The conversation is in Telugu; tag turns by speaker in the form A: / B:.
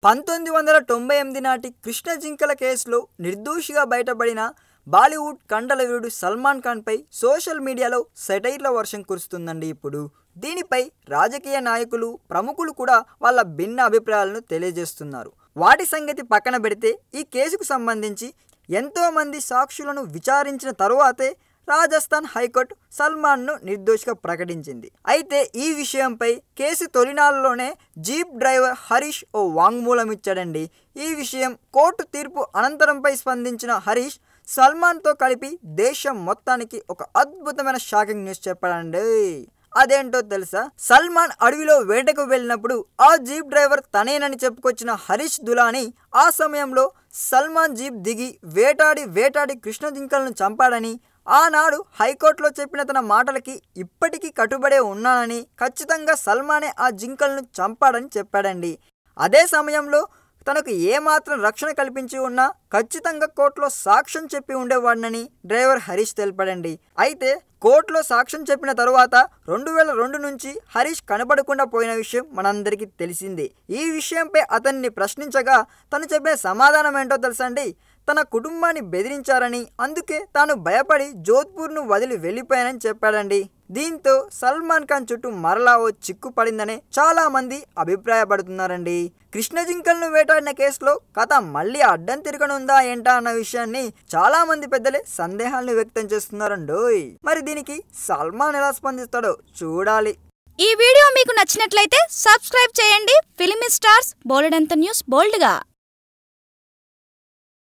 A: పంతొమ్మిది వందల తొంభై ఎనిమిది నాటి కృష్ణ జింకల కేసులో నిర్దోషిగా బయటపడిన బాలీవుడ్ కండలవీరుడు సల్మాన్ ఖాన్పై సోషల్ మీడియాలో సెటైర్ల వర్షం కురుస్తుందండి ఇప్పుడు దీనిపై రాజకీయ నాయకులు ప్రముఖులు కూడా వాళ్ళ భిన్న అభిప్రాయాలను తెలియజేస్తున్నారు వాటి సంగతి పక్కన పెడితే ఈ కేసుకు సంబంధించి ఎంతోమంది సాక్షులను విచారించిన తరువాతే రాజస్థాన్ హైకోర్టు సల్మాన్ను నిర్దోషిగా ప్రకటించింది అయితే ఈ విషయంపై కేసు తొలినాళ్ళలోనే జీప్ డ్రైవర్ హరీష్ ఓ వాంగ్మూలం ఇచ్చాడండి ఈ విషయం కోర్టు తీర్పు అనంతరంపై స్పందించిన హరీష్ సల్మాన్తో కలిపి దేశం మొత్తానికి ఒక అద్భుతమైన షాకింగ్ న్యూస్ చెప్పాడండి అదేంటో తెలుసా సల్మాన్ అడవిలో వేటకు వెళ్ళినప్పుడు ఆ జీప్ డ్రైవర్ తనేనని చెప్పుకొచ్చిన హరీష్ దులాని ఆ సమయంలో సల్మాన్ జీప్ దిగి వేటాడి వేటాడి కృష్ణ జింకలను చంపాడని ఆనాడు హైకోర్టులో చెప్పిన తన మాటలకి ఇప్పటికీ కట్టుబడే ఉన్నానని ఖచ్చితంగా సల్మానే ఆ జింకలను చంపాడని చెప్పాడండి అదే సమయంలో తనకు ఏమాత్రం రక్షణ కల్పించి ఉన్నా ఖచ్చితంగా కోర్టులో సాక్ష్యం చెప్పి ఉండేవాడినని డ్రైవర్ హరీష్ తెలిపాడండి అయితే కోర్టులో సాక్ష్యం చెప్పిన తరువాత రెండు వేల రెండు నుంచి హరీష్ కనబడకుండా పోయిన విషయం మనందరికీ తెలిసిందే ఈ విషయంపై అతన్ని ప్రశ్నించగా తను చెప్పిన సమాధానం ఏంటో తెలుసండి తన కుటుంబాన్ని బెదిరించారని అందుకే తాను భయపడి జోధ్పూర్ను వదిలి వెళ్ళిపోయానని చెప్పాడండి దీంతో సల్మాన్ ఖాన్ చుట్టూ మరలా ఓ చిక్కు పడిందనే చాలా మంది అభిప్రాయపడుతున్నారండి కృష్ణ జింకలను వేటాడిన కేసులో కథ మళ్ళీ అడ్డం తిరగనుందా ఏంటా అన్న విషయాన్ని చాలా మంది పెద్దలే సందేహాలను వ్యక్తం చేస్తున్నారండోయ్ మరి దీనికి సల్మాన్ ఎలా స్పందిస్తాడో చూడాలి
B: ఈ వీడియో మీకు నచ్చినట్లయితే సబ్స్క్రైబ్ చేయండి ఫిలిమి స్టార్స్ బోలెడంత న్యూస్ బోల్డ్గా